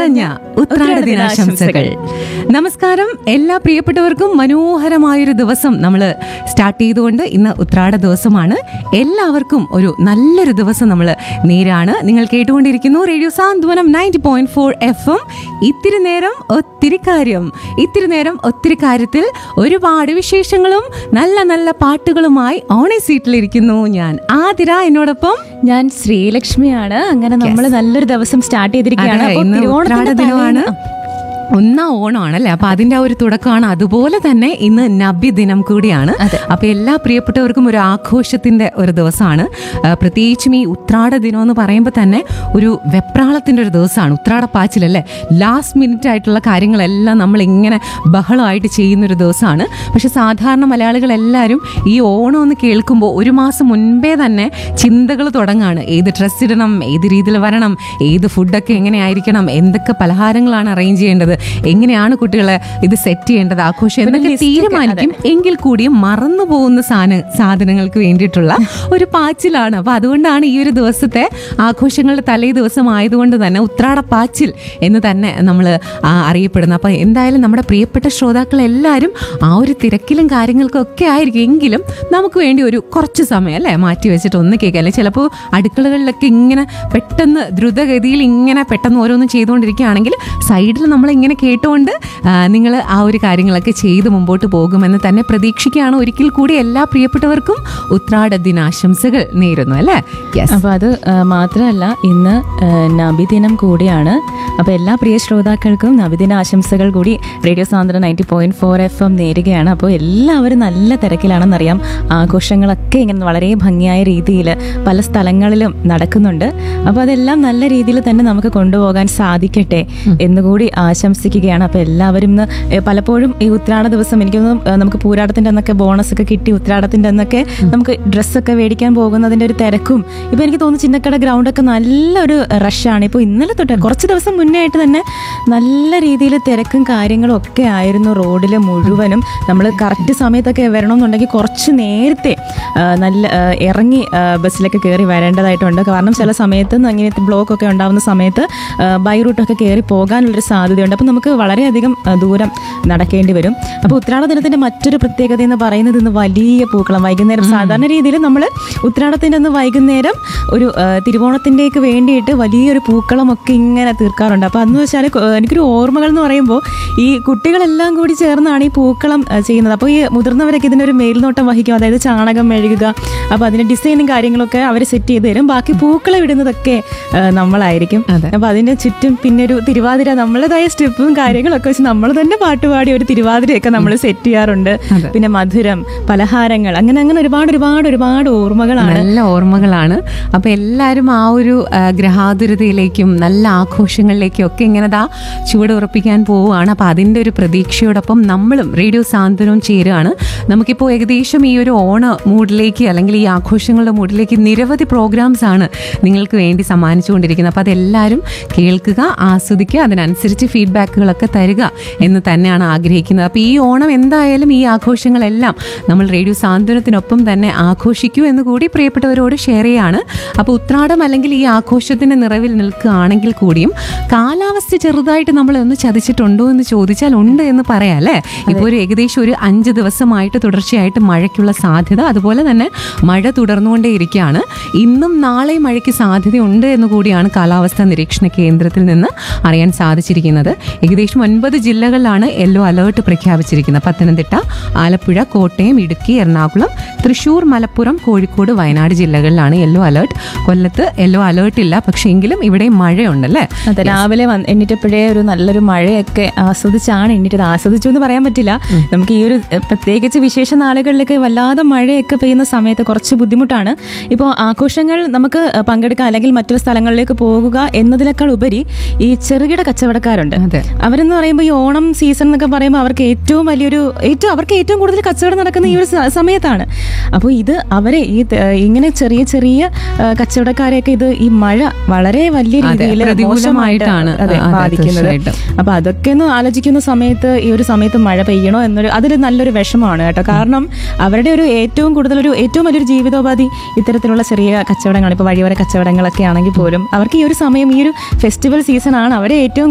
നിറഞ്ഞ ഉത്രാട ദിനാശംസകൾ നമസ്കാരം എല്ലാ പ്രിയപ്പെട്ടവർക്കും മനോഹരമായൊരു ദിവസം നമ്മൾ സ്റ്റാർട്ട് ചെയ്തുകൊണ്ട് ഇന്ന് ഉത്രാട ദിവസമാണ് എല്ലാവർക്കും ഒരു നല്ലൊരു ദിവസം നമ്മൾ നേരാണ് നിങ്ങൾ കേട്ടുകൊണ്ടിരിക്കുന്നു radio Santhwanam ninety point four F M ഇത്തിരി നേരം ഒത്തിരി കാര്യം ഇത്തിരി നേരം ഒത്തിരി കാര്യത്തിൽ ഒരുപാട് വിശേഷങ്ങളും നല്ല നല്ല പാട്ടുകളുമായി ഓണേ സീറ്റിലിരിക്കുന്നു ഞാൻ ആതിര എന്നോടൊപ്പം ഞാൻ ശ്രീലക്ഷ്മിയാണ് അങ്ങനെ നമ്മൾ നല്ലൊരു ദിവസം സ്റ്റാർട്ട് ചെയ്തിരിക്കുകയാണ് അതെ, അപ്പോൾ ഇന്ന് തിരുവോണത്തിന്റെ ഉത്രാട ദിനമാണ് തലേന്ന് ഒന്നാം ഓണമാണല്ലേ അപ്പൊ അതിന്റെ ആ ഒരു തുടക്കമാണ് അതുപോലെ തന്നെ ഇന്ന് നബി ദിനം കൂടിയാണ് അപ്പൊ എല്ലാ പ്രിയപ്പെട്ടവർക്കും ഒരു ആഘോഷത്തിന്റെ ഒരു ദിവസമാണ് ആ, പ്രത്യേകിച്ചും ഈ ഉത്രാട ദിനം എന്ന് പറയുമ്പോൾ തന്നെ ഒരു വെപ്രാളത്തിന്റെ ഒരു ദിവസമാണ് ഉത്രാടപ്പാച്ചിലല്ലേ ലാസ്റ്റ് മിനിറ്റ് ആയിട്ടുള്ള കാര്യങ്ങളെല്ലാം നമ്മൾ ഇങ്ങനെ ബഹളമായിട്ട് ചെയ്യുന്ന ഒരു ദിവസമാണ് പക്ഷെ സാധാരണ മലയാളികൾ എല്ലാവരും ഈ ഓണം എന്ന് കേൾക്കുമ്പോൾ ഒരു മാസം മുൻപേ തന്നെ ചിന്തകൾ തുടങ്ങാണ് ഏത് ഡ്രസ്സ് ഇടണം ഏത് രീതിയിൽ വരണം ഏത് ഫുഡൊക്കെ എങ്ങനെയായിരിക്കണം എന്തൊക്കെ പലഹാരങ്ങളാണ് അറേഞ്ച് ചെയ്യേണ്ടത് എങ്ങനെയാണ് കുട്ടികളെ ഇത് സെറ്റ് ചെയ്യേണ്ടത് ആഘോഷം എന്നൊക്കെ തീരുമാനിക്കും എങ്കിൽ കൂടിയും മറന്നു പോകുന്ന സാധന സാധനങ്ങൾക്ക് വേണ്ടിയിട്ടുള്ള ഒരു പാച്ചിലാണ് അപ്പൊ അതുകൊണ്ടാണ് ഈ ഒരു ദിവസത്തെ ആഘോഷങ്ങളുടെ തലേ ദിവസം ആയതുകൊണ്ട് തന്നെ ഉത്രാട പാച്ചിൽ എന്ന് തന്നെ നമ്മൾ അറിയപ്പെടുന്നത് അപ്പൊ എന്തായാലും നമ്മുടെ പ്രിയപ്പെട്ട ശ്രോതാക്കൾ എല്ലാവരും ആ ഒരു തിരക്കിലും കാര്യങ്ങൾക്കും ഒക്കെ ആയിരിക്കും എങ്കിലും നമുക്ക് വേണ്ടി ഒരു കുറച്ച് സമയം അല്ലേ മാറ്റി വെച്ചിട്ട് ഒന്ന് കേൾക്കാം അല്ലെ ചിലപ്പോൾ അടുക്കളകളിലൊക്കെ ഇങ്ങനെ പെട്ടെന്ന് ദ്രുതഗതിയിൽ ഇങ്ങനെ പെട്ടെന്ന് ഓരോന്നും ചെയ്തുകൊണ്ടിരിക്കുകയാണെങ്കിൽ സൈഡിൽ നമ്മൾ ഇങ്ങനെ കേട്ടുകൊണ്ട് നിങ്ങൾ ആ ഒരു കാര്യങ്ങളൊക്കെ ചെയ്ത് മുമ്പോട്ട് പോകുമെന്ന് തന്നെ പ്രതീക്ഷിക്കുകയാണ് ഒരിക്കൽ കൂടി എല്ലാ പ്രിയപ്പെട്ടവർക്കും ഉത്രാട ദിനാശംസകൾ നേരുന്നു അല്ലേ യെസ് അപ്പോൾ അത് ആ, മാത്രമല്ല ഇന്ന് ആ, നബിദിനം കൂടിയാണ് അപ്പോൾ എല്ലാ പ്രിയ ശ്രോതാക്കൾക്കും നബിദിന ആശംസകൾ കൂടി റേഡിയോ സാന്ദ്ര ninety point four F M നേരുകയാണ് അപ്പോൾ എല്ലാവരും നല്ല തിരക്കിലാണെന്നറിയാം ആഘോഷങ്ങളൊക്കെ ഇങ്ങനെ വളരെ ഭംഗിയായ രീതിയിൽ പല സ്ഥലങ്ങളിലും നടക്കുന്നുണ്ട് അപ്പോൾ അതെല്ലാം നല്ല രീതിയിൽ തന്നെ നമുക്ക് കൊണ്ടുപോകാൻ സാധിക്കട്ടെ എന്നുകൂടി ആശംസിക്കുകയാണ് അപ്പോൾ എല്ലാവരും ഇന്ന് ഏ, പലപ്പോഴും ഈ ഉത്രാട ദിവസം എനിക്കൊന്നും നമുക്ക് പൂരാടത്തിൻ്റെ അന്നൊക്കെ ബോണസ് ഒക്കെ കിട്ടി ഉത്രാടത്തിൻ്റെ അന്നൊക്കെ നമുക്ക് ഡ്രസ്സൊക്കെ മേടിക്കാൻ പോകുന്നതിൻ്റെ ഒരു തിരക്കും ഇപ്പോൾ എനിക്ക് തോന്നുന്നു ചിന്നക്കട ഗ്രൗണ്ടൊക്കെ നല്ലൊരു റഷാണ് ഇപ്പോൾ ഇന്നലെ തൊട്ട് കുറച്ച് ദിവസം മുന്നേ ആയിട്ട് തന്നെ നല്ല രീതിയിൽ തിരക്കും കാര്യങ്ങളും ഒക്കെ ആയിരുന്നു റോഡിൽ മുഴുവനും നമ്മൾ കറക്റ്റ് സമയത്തൊക്കെ വരണമെന്നുണ്ടെങ്കിൽ കുറച്ച് നേരത്തെ ആ, നല്ല ആ, ഇറങ്ങി ആ, ബസ്സിലൊക്കെ കയറി വരേണ്ടതായിട്ടുണ്ട് കാരണം ചില സമയത്ത് ഇങ്ങനത്തെ ബ്ലോക്ക് ഒക്കെ ഉണ്ടാകുന്ന സമയത്ത് ബൈ റൂട്ടൊക്കെ കയറി പോകാനുള്ളൊരു സാധ്യതയുണ്ട് അപ്പോൾ നമുക്ക് വളരെയധികം ആ, ദൂരം നടക്കേണ്ടി വരും അപ്പോൾ ഉത്രാട ദിനത്തിന്റെ മറ്റൊരു പ്രത്യേകത എന്ന് പറയുന്നത് ഇന്ന് വലിയ പൂക്കളം വൈകുന്നേരം സാധാരണ രീതിയിൽ നമ്മൾ ഉത്രാടത്തിൻ്റെ അന്ന് വൈകുന്നേരം ഒരു ആ, തിരുവോണത്തിൻ്റെയൊക്കെ വേണ്ടിയിട്ട് വലിയൊരു പൂക്കളമൊക്കെ ഇങ്ങനെ തീർക്കാറുണ്ട് അപ്പോൾ അന്ന് വെച്ചാൽ കൊ- എനിക്കൊരു ഓർമ്മകൾ എന്ന് പറയുമ്പോൾ ഈ കുട്ടികളെല്ലാം കൂടി ചേർന്നാണ് ഈ പൂക്കളം ആ, ചെയ്യുന്നത് അപ്പോൾ ഈ മുതിർന്നവരൊക്കെ ഇതിനൊരു മേൽനോട്ടം വഹിക്കും അതായത് ചാണകം മെഴുകുക അപ്പോൾ അതിൻ്റെ ഡിസൈനും കാര്യങ്ങളൊക്കെ അവർ സെറ്റ് ചെയ്ത് തരും ബാക്കി പൂക്കളം ഇടുന്നതൊക്കെ ആ, നമ്മളായിരിക്കും അതെ. അപ്പോൾ അതിൻ്റെ ചുറ്റും പിന്നെ ഒരു തിരുവാതിര നമ്മളേതായ സ്റ്റെപ്പും കാര്യങ്ങളൊക്കെ വെച്ച് നമ്മൾ തന്നെ പാട്ടുപാടി ഒരു തിരുവാതിരയൊക്കെ നമ്മൾ സെറ്റ് ചെയ്യാറുണ്ട് അതെ. പിന്നെ മധുരം പലഹാരങ്ങൾ അങ്ങനെ അങ്ങനെ ഒരുപാട് ഒരുപാട് ഒരുപാട് ഓർമ്മകളാണ് നല്ല ഓർമ്മകളാണ് അപ്പൊ എല്ലാവരും ആ ഒരു ആ, ഗ്രഹാതുരതയിലേക്കും നല്ല ആഘോഷങ്ങളിലേക്കും ഒക്കെ ഇങ്ങനെ ദാ ചുവട് ഉറപ്പിക്കാൻ പോവുകയാണ് അപ്പൊ അതിന്റെ ഒരു പ്രതീക്ഷയോടൊപ്പം നമ്മളും റേഡിയോ സാന്ത്വനവും ചേരുകയാണ് നമുക്കിപ്പോൾ ഏകദേശം ഈ ഒരു ഓണ മൂഡിലേക്ക് അല്ലെങ്കിൽ ഈ ആഘോഷങ്ങളുടെ മൂഡിലേക്ക് നിരവധി പ്രോഗ്രാംസ് ആണ് നിങ്ങൾക്ക് വേണ്ടി സമ്മാനിച്ചുകൊണ്ടിരിക്കുന്നത് അപ്പോൾ അതെല്ലാവരും കേൾക്കുക ആസ്വദിക്കുക അതിനനുസരിച്ച് ഫീഡ്ബാക്കുകളൊക്കെ തരിക എന്ന് തന്നെയാണ് ആഗ്രഹിക്കുന്നത് അപ്പോൾ ഈ ഓണം എന്തായാലും ഈ ആഘോഷങ്ങളെല്ലാം നമ്മൾ റേഡിയോ സാന്ത്വനത്തിനൊപ്പം തന്നെ ആഘോഷിക്കൂ എന്ന് കൂടി പ്രിയപ്പെട്ടവരോട് ഷെയർ ചെയ്യാണ് അപ്പോൾ ഉത്രാടം അല്ലെങ്കിൽ ഈ ആഘോഷത്തിന്റെ നിറവിൽ നിൽക്കുകയാണെങ്കിൽ കൂടിയും കാലാവസ്ഥ ചെറുതായിട്ട് നമ്മളെ ഒന്ന് ചതിച്ചിട്ടുണ്ടോ എന്ന് ചോദിച്ചാൽ ഉണ്ട് എന്ന് പറയാം അല്ലേ ഇപ്പോൾ ഒരു ഏകദേശം ഒരു അഞ്ച് ദിവസമായിട്ട് തുടർച്ചയായിട്ട് മഴയ്ക്കുള്ള സാധ്യത അതുപോലെ തന്നെ മഴ തുടർന്നുകൊണ്ടേയിരിക്കുകയാണ് ഇന്നും നാളെയും മഴയ്ക്ക് സാധ്യതയുണ്ട് എന്ന് കൂടിയാണ് കാലാവസ്ഥാ നിരീക്ഷണ കേന്ദ്രത്തിൽ നിന്ന് അറിയാൻ സാധിച്ചിരിക്കുന്നത് ഏകദേശം ഒൻപത് ജില്ലകളിലാണ് യെല്ലോ അലേർട്ട് പ്രഖ്യാപിച്ചിരിക്കുന്നത് പത്തനംതിട്ട ആലപ്പുഴ കോട്ടയം ഇടുക്കി എറണാകുളം തൃശൂർ മലപ്പുറം കോഴിക്കോട് വയനാട് ജില്ലകളിലാണ് യെല്ലോ അലേർട്ട് കൊല്ലത്ത് യെല്ലോ അലേർട്ട് ഇല്ല പക്ഷേ എങ്കിലും ഇവിടെ മഴയുണ്ടല്ലേ അതെ രാവിലെ വന്ന് എണ്ണീറ്റപ്പോഴേ ഒരു നല്ലൊരു മഴയൊക്കെ ആസ്വദിച്ചാണ് എണ്ണീറ്റത് ആസ്വദിച്ചു എന്ന് പറയാൻ പറ്റില്ല നമുക്ക് ഈ ഒരു എഹ്, പ്രത്യേകിച്ച് വിശേഷ നാളുകളിലൊക്കെ വല്ലാതെ മഴയൊക്കെ പെയ്യുന്ന സമയത്ത് കുറച്ച് ബുദ്ധിമുട്ടാണ് ഇപ്പോൾ ആഘോഷങ്ങൾ നമുക്ക് എഹ്, പങ്കെടുക്കാം അല്ലെങ്കിൽ മറ്റൊരു സ്ഥലങ്ങളിലേക്ക് പോകുക എന്നതിനേക്കാൾ ഉപരി ഈ ചെറുകിട കച്ചവടക്കാരുണ്ട് അതെ അവരെന്ന് പറയുമ്പോൾ ഈ ഓണം സീസൺ എന്നൊക്കെ പറയുമ്പോൾ അവർക്ക് ഏറ്റവും വലിയൊരു ഏറ്റവും അവർക്ക് ഏറ്റവും കൂടുതൽ കച്ചവടം നടക്കുന്ന ഈ ഒരു സ- സമയത്താണ് അപ്പോൾ ഇത് അവരെ ഈ ത- ഇങ്ങനെ ചെറിയ ചെറിയ ആ, കച്ചവടക്കാരെയൊക്കെ ഇത് ഈ മഴ വളരെ വലിയ അതെ, രീതിയിൽ പ്രതികൂലമായിട്ടാണ്. അതെ അതെ, ബാധിക്കുന്നത് തീർച്ചയായിട്ടും. അപ്പൊ അതൊക്കെ ഒന്ന് ആലോചിക്കുന്ന സമയത്ത് ഈ ഒരു സമയത്ത് മഴ പെയ്യണോ എന്നൊരു അതൊരു നല്ലൊരു വിഷമമാണ് കേട്ടോ കാരണം അവരുടെ ഒരു ഏറ്റവും കൂടുതൽ ഒരു ഏറ്റവും വലിയൊരു ജീവിതോപാധി ഇത്തരത്തിലുള്ള ചെറിയ കച്ചവടങ്ങൾ ഇപ്പോൾ വഴിയോര കച്ചവടങ്ങളൊക്കെ ആണെങ്കിൽ പോലും അവർക്ക് ഈ ഒരു സമയം ഈ ഒരു ഫെസ്റ്റിവൽ സീസൺ ആണ് അവരെ ഏറ്റവും